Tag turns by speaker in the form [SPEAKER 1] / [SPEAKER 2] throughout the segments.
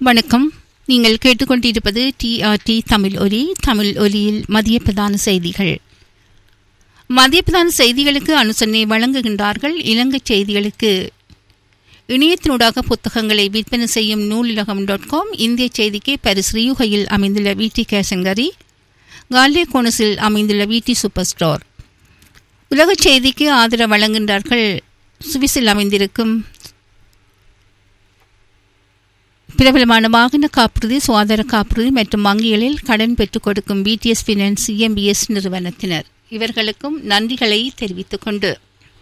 [SPEAKER 1] வணக்கம் நீங்கள் கேட்டுக்கொண்டிருப்பது டிஆர்டி தமிழ் ஒலி தமிழ் ஒலியில் மதிய பிரதான செய்திகள் மதிய பிரதான செய்திகளுக்கு அனுசரணை வழங்குகின்றார்கள் இலங்கை செய்திகளுக்கு இணையத்தினூடாக புத்தகங்களை விற்பனை செய்யும் நூலிலகம் டாட் காம் இந்திய செய்திக்கு பரிஸ் ரியூகையில் அமைந்துள்ள விடி கேசங்கரி காலே கோனஸில் அமைந்துள்ள விடி சூப்பர் ஸ்டோர் உலக செய்திக்கு ஆதரவு வழங்குகின்றார்கள் சுவிஸில் அமைந்திருக்கும் பிரபலமான வாகன காப்புறுதி சுகாதார காப்புறுதி மற்றும் வங்கிகளில் கடன் பெற்றுக் கொடுக்கும் பிடிஎஸ் ஃபினான்ஸ் சிஎம்பிஎஸ் நிறுவனத்தினர் இவர்களுக்கும் நன்றிகளை தெரிவித்துக் கொண்டு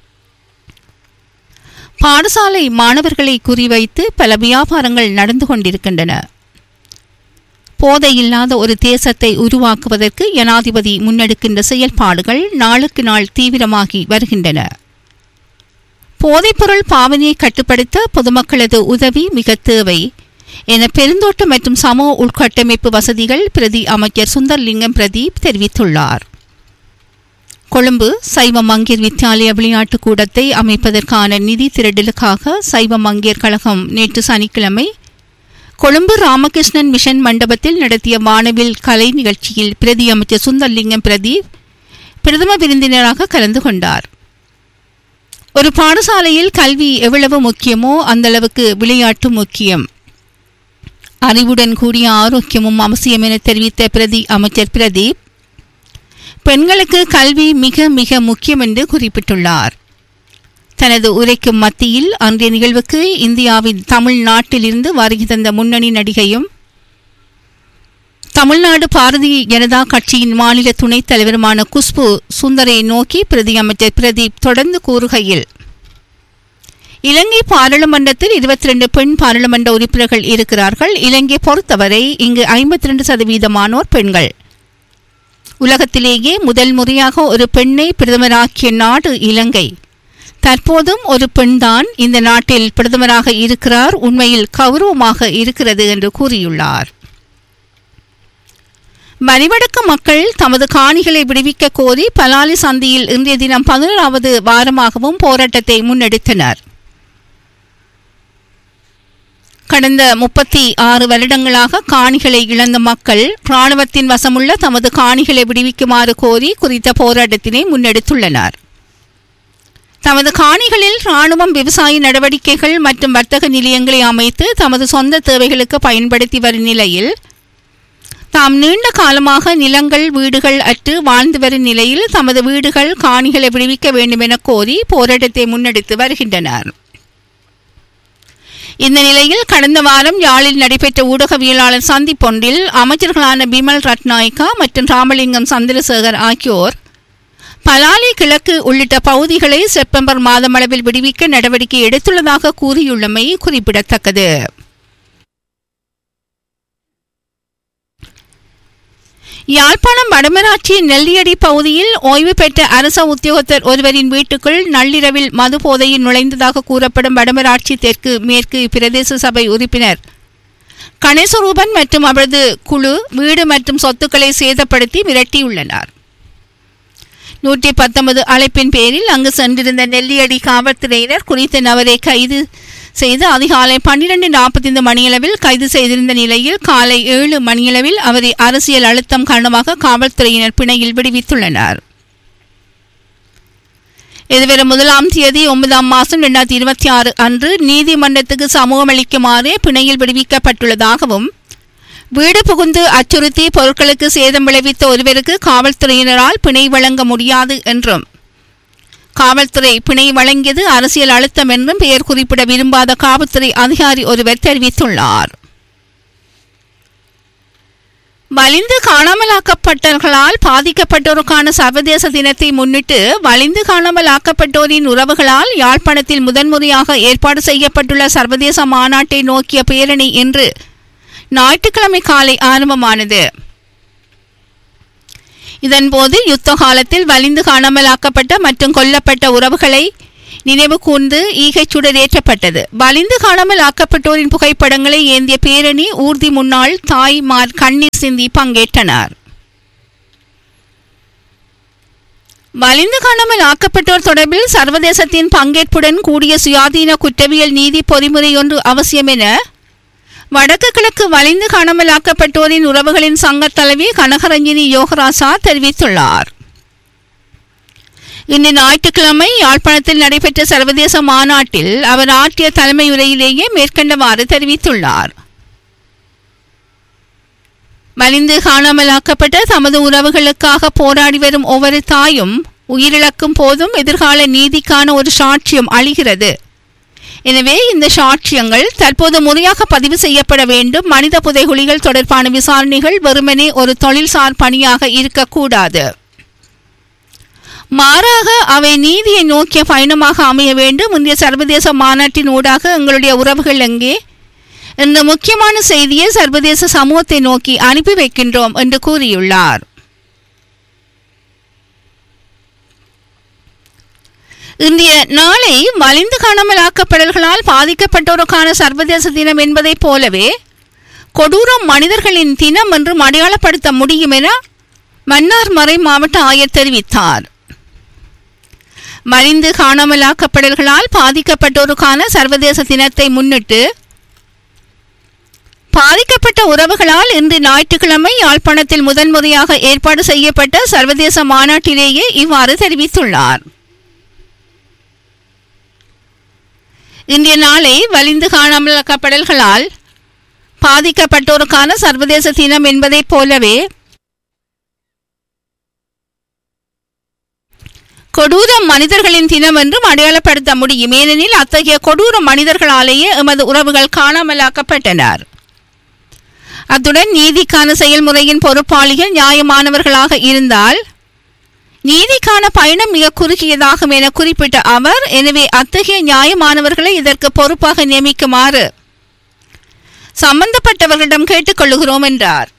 [SPEAKER 1] பாடசாலை மாணவர்களை குறிவைத்து பல வியாபாரங்கள் நடந்து கொண்டிருக்கின்றன போதையில்லாத ஒரு தேசத்தை உருவாக்குவதற்கு ஜனாதிபதி முன்னெடுக்கின்ற செயல்பாடுகள் நாளுக்கு நாள் தீவிரமாகி வருகின்றன போதைப்பொருள் பாவனையை கட்டுப்படுத்த பொதுமக்களது உதவி மிக தேவை என பெருந்தோட்ட மற்றும் சமூக உள்கட்டமைப்பு வசதிகள் பிரதி அமைச்சர் சுந்தர்லிங்கம் பிரதீப் தெரிவித்துள்ளார் கொழும்பு சைவ மங்கேர் வித்தியாலய விளையாட்டு கூடத்தை அமைப்பதற்கான நிதி திரட்டலுக்காக சைவ மங்கேர் கழகம் நேற்று சனிக்கிழமை கொழும்பு ராமகிருஷ்ணன் மிஷன் மண்டபத்தில் நடத்திய வானவில் கலை நிகழ்ச்சியில் பிரதி அமைச்சர் சுந்தர்லிங்கம் பிரதீப் பிரதம விருந்தினராக கலந்து கொண்டார் ஒரு பாடசாலையில் கல்வி எவ்வளவு முக்கியமோ அந்தளவுக்கு விளையாட்டு முக்கியம் அறிவுடன் கூடிய ஆரோக்கியமும் அவசியம் என தெரிவித்த பிரதி அமைச்சர் பிரதீப் பெண்களுக்கு கல்வி மிக மிக முக்கியம் என்று குறிப்பிட்டுள்ளார் தனது உரைக்கு மத்தியில் அன்றைய நிகழ்வுக்கு இந்தியாவின் தமிழ்நாட்டிலிருந்து வருகை தந்த முன்னணி நடிகையும் தமிழ்நாடு பாரதிய ஜனதா கட்சியின் மாநில துணைத் தலைவருமான குஷ்பு சுந்தரை நோக்கி பிரதி அமைச்சர் பிரதீப் தொடர்ந்து கூறுகையில் இலங்கை பாராளுமன்றத்தில் இருபத்தி ரெண்டு பெண் பாராளுமன்ற உறுப்பினர்கள் இருக்கிறார்கள் இலங்கை பொறுத்தவரை இங்கு ஐம்பத்தி ரெண்டு சதவீதமானோர் பெண்கள் உலகத்திலேயே முதல் முறையாக ஒரு பெண்ணை பிரதமராக்கிய நாடு இலங்கை தற்போதும் ஒரு பெண்தான் இந்த நாட்டில் பிரதமராக இருக்கிறார் உண்மையில் கௌரவமாக இருக்கிறது என்று கூறியுள்ளார் வரிவடக்க மக்கள் தமது காணிகளை விடுவிக்க கோரி பலாலி சந்தியில் இன்றைய தினம் பதினோராவது வாரமாகவும் போராட்டத்தை முன்னெடுத்தனர் கடந்த முப்பத்தி ஆறு வருடங்களாக காணிகளை இழந்த மக்கள் இராணுவத்தின் வசமுள்ள தமது காணிகளை விடுவிக்குமாறு கோரி குறித்த போராட்டத்தினை முன்னெடுத்துள்ளனர் தமது காணிகளில் இராணுவம் விவசாய நடவடிக்கைகள் மற்றும் வர்த்தக நிலையங்களை அமைத்து தமது சொந்த தேவைகளுக்கு பயன்படுத்தி வரும் நிலையில் தாம் நீண்ட காலமாக நிலங்கள் வீடுகள் அற்று வாழ்ந்து வரும் நிலையில் தமது வீடுகள் காணிகளை விடுவிக்க வேண்டும் என கோரி போராட்டத்தை முன்னெடுத்து வருகின்றனர் இந்த நிலையில் கடந்த வாரம் யாழில் நடைபெற்ற ஊடகவியலாளர் சந்திப்பொன்றில் அமைச்சர்களான பிமல் ரட்நாயக்கா மற்றும் ராமலிங்கம் சந்திரசேகர் ஆகியோர் பலாலி கிழக்கு உள்ளிட்ட பகுதிகளை செப்டம்பர் மாதமளவில் விடுவிக்க நடவடிக்கை எடுத்துள்ளதாக கூறியுள்ளமை குறிப்பிடத்தக்கது யாழ்ப்பாணம் வடமராட்சி நெல்லியடி பகுதியில் ஓய்வு பெற்ற அரச உத்தியோகத்தர் ஒருவரின் வீட்டுக்குள் நள்ளிரவில் மது போதையில் நுழைந்ததாக கூறப்படும் வடமராட்சி தெற்கு மேற்கு பிரதேச சபை உறுப்பினர் கணேசரூபன் மற்றும் அவரது குழு வீடு மற்றும் சொத்துக்களை சேதப்படுத்தி மிரட்டியுள்ளனர் நூற்றி பத்தொன்பது அழைப்பின் பேரில் அங்கு சென்றிருந்த நெல்லியடி காவல்துறையினர் குறித்த நபரை கைது செய்து அதிகாலை பன்னிரண்டு நாற்பத்தைந்து மணியளவில் கைது செய்திருந்த நிலையில் காலை ஏழு மணியளவில் அவரை அரசியல் அழுத்தம் காரணமாக காவல்துறையினர் பிணையில் விடுவித்துள்ளனர் இதுவரை முதலாம் தேதி ஒன்பதாம் மாதம் இரண்டாயிரத்தி இருபத்தி ஆறு அன்று நீதிமன்றத்துக்கு சமூகம் அளிக்குமாறு பிணையில் விடுவிக்கப்பட்டுள்ளதாகவும் வீடு புகுந்து அச்சுறுத்தி பொருட்களுக்கு சேதம் விளைவித்த ஒருவருக்கு காவல்துறையினரால் பிணை வழங்க முடியாது என்றும் காவல்துறை பிணை வழங்கியது அரசியல் அழுத்தம் என்றும் பெயர் குறிப்பிட விரும்பாத காவல்துறை அதிகாரி ஒருவர் தெரிவித்துள்ளார் வலிந்து காணாமலாக்கப்பட்டவர்களால் பாதிக்கப்பட்டோருக்கான சர்வதேச தினத்தை முன்னிட்டு வலிந்து காணாமலாக்கப்பட்டோரின் உறவுகளால் யாழ்ப்பாணத்தில் முதன்முறையாக ஏற்பாடு செய்யப்பட்டுள்ள சர்வதேச மாநாட்டை நோக்கிய பேரணி என்று ஞாயிற்றுக்கிழமை காலை ஆரம்பமானது இதன்போது யுத்த காலத்தில் வலிந்து காணாமலாக்கப்பட்ட மற்றும் கொல்லப்பட்ட உறவுகளை நினைவு கூர்ந்து ஈகைச் சுடரேற்றப்பட்டது வலிந்து காணாமல் ஆக்கப்பட்டோரின் புகைப்படங்களை ஏந்திய பேரணி ஊர்தி முன்னாள் தாய்மார் கண்ணீர் சிந்தி பங்கேற்றனர் வலிந்து காணாமல் ஆக்கப்பட்டோர் தொடர்பில் சர்வதேசத்தின் பங்கேற்புடன் கூடிய சுயாதீன குற்றவியல் நீதி பொறிமுறை ஒன்று அவசியம் என வடக்கு கிழக்கு வலிந்து காணாமலாக்கப்பட்டோரின் உறவுகளின் சங்கத் தலைவி கனகரஞ்சினி யோகராசா தெரிவித்துள்ளார் இன்று ஞாயிற்றுக்கிழமை யாழ்ப்பாணத்தில் நடைபெற்ற சர்வதேச மாநாட்டில் அவர் ஆற்றிய தலைமையுரையிலேயே மேற்கண்டவாறு தெரிவித்துள்ளார் மலிந்து காணாமலாக்கப்பட்ட தமது உறவுகளுக்காக போராடி வரும் ஒவ்வொரு தாயும் உயிரிழக்கும் போதும் எதிர்கால நீதிக்கான ஒரு சாட்சியம் அழிகிறது எனவே இந்த சாட்சியங்கள் தற்போது முறையாக பதிவு செய்யப்பட வேண்டும் மனித புதைகுழிகள் தொடர்பான விசாரணைகள் வெறுமனே ஒரு தொழில்சார் பணியாக இருக்கக்கூடாது மாறாக அவை நீதியை நோக்கிய பயணமாக அமைய வேண்டும் இந்திய சர்வதேச மாநாட்டின் ஊடாக எங்களுடைய உறவுகள் எங்கே இந்த முக்கியமான செய்தியை சர்வதேச சமூகத்தை நோக்கி அனுப்பி வைக்கின்றோம் என்று கூறியுள்ளார் இன்றைய நாளை வலிந்து காணாமலாக்கப்படல்களால் பாதிக்கப்பட்டோருக்கான சர்வதேச தினம் என்பதைப் போலவே கொடூரம் மனிதர்களின் தினம் என்றும் அடையாளப்படுத்த முடியும் என மன்னார் மறை மாவட்ட ஆயர் தெரிவித்தார் மலிந்து காணாமலாக்கப்படல்களால் பாதிக்கப்பட்டோருக்கான சர்வதேச தினத்தை முன்னிட்டு பாதிக்கப்பட்ட உறவுகளால் இன்று ஞாயிற்றுக்கிழமை யாழ்ப்பாணத்தில் முதன்முறையாக ஏற்பாடு செய்யப்பட்ட சர்வதேச மாநாட்டிலேயே இவ்வாறு தெரிவித்துள்ளார் இன்றைய நாளை வலிந்து காணாமலாக்கப்படல்களால் பாதிக்கப்பட்டோருக்கான சர்வதேச தினம் என்பதைப் போலவே கொடூர மனிதர்களின் தினம் என்றும் அடையாளப்படுத்த முடியும் ஏனெனில் அத்தகைய கொடூர மனிதர்களாலேயே எமது உறவுகள் காணாமலாக்கப்பட்டனர் அத்துடன் நீதிக்கான செயல்முறையின் பொறுப்பாளிகள் நியாயமானவர்களாக இருந்தால் நீதிக்கான பயணம் மிக குறுகியதாகும் என குறிப்பிட்ட அவர் எனவே அத்தகைய நியாயமானவர்களை இதற்கு பொறுப்பாக நியமிக்குமாறு சம்பந்தப்பட்டவர்களிடம் கேட்டுக்கொள்கிறோம் என்றார்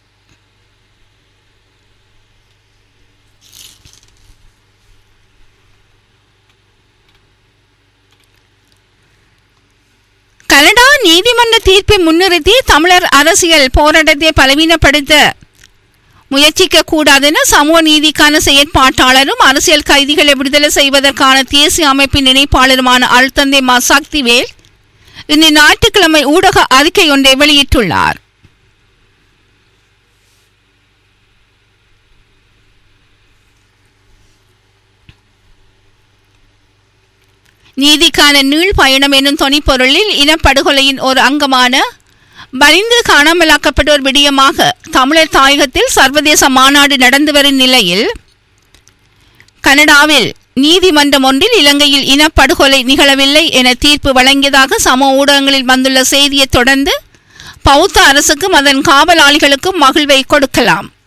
[SPEAKER 1] கனடா நீதிமன்ற தீர்ப்பை முன்னிறுத்தி தமிழர் அரசியல் போராட்டத்தை பலவீனப்படுத்த முயற்சிக்க கூடாதென சமூக நீதிக்கான செயற்பாட்டாளரும் அரசியல் கைதிகளை விடுதலை செய்வதற்கான தேசிய அமைப்பின் இணைப்பாளருமான அழுத்தந்தை மா சக்திவேல் இன்று ஞாயிற்றுக்கிழமை ஊடக அறிக்கை ஒன்றை வெளியிட்டுள்ளார் நீதிக்கான நீள் பயணம் என்னும் தொனிப்பொருளில் இனப்படுகொலையின் ஒரு அங்கமான வலிந்து காணாமலாக்கப்பட்டோர் விடயமாக தமிழர் தாயகத்தில் சர்வதேச மாநாடு நடந்து வரும் நிலையில் கனடாவில் நீதிமன்றம் ஒன்றில் இலங்கையில் இனப்படுகொலை நிகழவில்லை என தீர்ப்பு வழங்கியதாக சமூக ஊடகங்களில் வந்துள்ள செய்தியை தொடர்ந்து பௌத்த அரசுக்கும் அதன் காவலாளிகளுக்கும் மகிழ்வை கொடுக்கலாம்